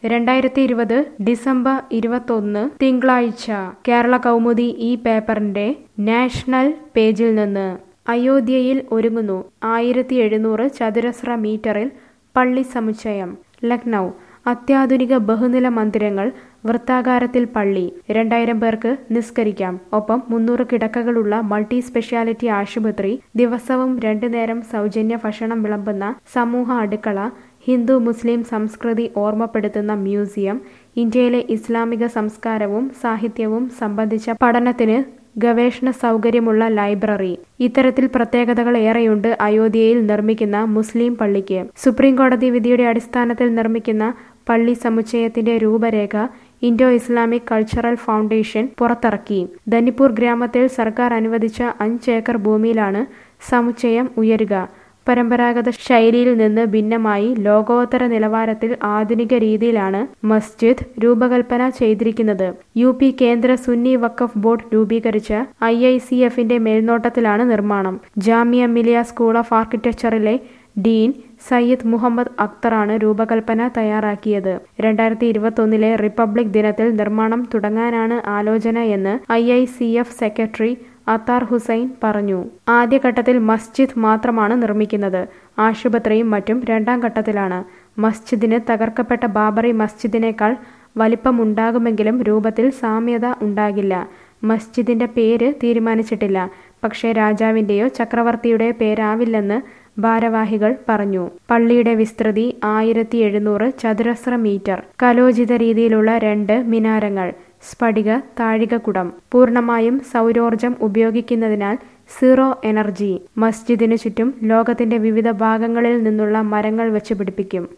രണ്ടായിരത്തി ഇരുപത് ഡിസംബർ ഇരുപത്തൊന്ന് തിങ്കളാഴ്ച കേരള കൗമുദി ഈ പേപ്പറിന്റെ നാഷണൽ പേജിൽ നിന്ന് അയോധ്യയിൽ ഒരുങ്ങുന്നു ആയിരത്തി എഴുന്നൂറ് ചതുരശ്ര മീറ്ററിൽ പള്ളി സമുച്ചയം ലക്നൗ അത്യാധുനിക ബഹുനില മന്ദിരങ്ങൾ വൃത്താകാരത്തിൽ പള്ളി രണ്ടായിരം പേർക്ക് നിസ്കരിക്കാം ഒപ്പം മുന്നൂറ് കിടക്കകളുള്ള മൾട്ടി സ്പെഷ്യാലിറ്റി ആശുപത്രി ദിവസവും രണ്ടു നേരം സൗജന്യ ഭക്ഷണം വിളമ്പുന്ന സമൂഹ അടുക്കള ഹിന്ദു മുസ്ലിം സംസ്കൃതി ഓർമ്മപ്പെടുത്തുന്ന മ്യൂസിയം ഇന്ത്യയിലെ ഇസ്ലാമിക സംസ്കാരവും സാഹിത്യവും സംബന്ധിച്ച പഠനത്തിന് ഗവേഷണ സൗകര്യമുള്ള ലൈബ്രറി ഇത്തരത്തിൽ പ്രത്യേകതകൾ ഏറെയുണ്ട് അയോധ്യയിൽ നിർമ്മിക്കുന്ന മുസ്ലിം പള്ളിക്ക് സുപ്രീം കോടതി വിധിയുടെ അടിസ്ഥാനത്തിൽ നിർമ്മിക്കുന്ന പള്ളി സമുച്ചയത്തിന്റെ രൂപരേഖ ഇൻഡോ ഇസ്ലാമിക് കൾച്ചറൽ ഫൗണ്ടേഷൻ പുറത്തിറക്കി ധനിപ്പൂർ ഗ്രാമത്തിൽ സർക്കാർ അനുവദിച്ച അഞ്ച് ഏക്കർ ഭൂമിയിലാണ് സമുച്ചയം ഉയരുക പരമ്പരാഗത ശൈലിയിൽ നിന്ന് ഭിന്നമായി ലോകോത്തര നിലവാരത്തിൽ ആധുനിക രീതിയിലാണ് മസ്ജിദ് രൂപകൽപ്പന ചെയ്തിരിക്കുന്നത് യു പി കേന്ദ്ര സുന്നി വഖഫ് ബോർഡ് രൂപീകരിച്ച ഐ ഐ സി എഫിന്റെ മേൽനോട്ടത്തിലാണ് നിർമ്മാണം ജാമിയ മിലിയ സ്കൂൾ ഓഫ് ആർക്കിടെക്ചറിലെ ഡീൻ സയ്യിദ് മുഹമ്മദ് അക്തറാണ് രൂപകൽപ്പന തയ്യാറാക്കിയത് രണ്ടായിരത്തി ഇരുപത്തൊന്നിലെ റിപ്പബ്ലിക് ദിനത്തിൽ നിർമ്മാണം തുടങ്ങാനാണ് ആലോചന എന്ന് I I C F secretary Athar Hussain പറഞ്ഞു ആദ്യഘട്ടത്തിൽ മസ്ജിദ് മാത്രമാണ് നിർമ്മിക്കുന്നത് ആശുപത്രിയും മറ്റും രണ്ടാം ഘട്ടത്തിലാണ് മസ്ജിദിന് തകർക്കപ്പെട്ട ബാബറി മസ്ജിദിനേക്കാൾ വലിപ്പമുണ്ടാകുമെങ്കിലും രൂപത്തിൽ സാമ്യത ഉണ്ടാകില്ല മസ്ജിദിന്റെ പേര് തീരുമാനിച്ചിട്ടില്ല പക്ഷേ രാജാവിന്റെയോ ചക്രവർത്തിയുടെയോ പേരാവില്ലെന്ന് ഭാരവാഹികൾ പറഞ്ഞു പള്ളിയുടെ വിസ്തൃതി ആയിരത്തി എഴുന്നൂറ് ചതുരശ്ര മീറ്റർ കലോചിത രീതിയിലുള്ള രണ്ട് മിനാരങ്ങൾ സ്ഫടിക താഴികക്കുടം പൂർണ്ണമായും സൗരോർജം ഉപയോഗിക്കുന്നതിനാൽ സീറോ എനർജി മസ്ജിദിനു ചുറ്റും ലോകത്തിന്റെ വിവിധ ഭാഗങ്ങളിൽ നിന്നുള്ള മരങ്ങൾ വെച്ച് പിടിപ്പിക്കും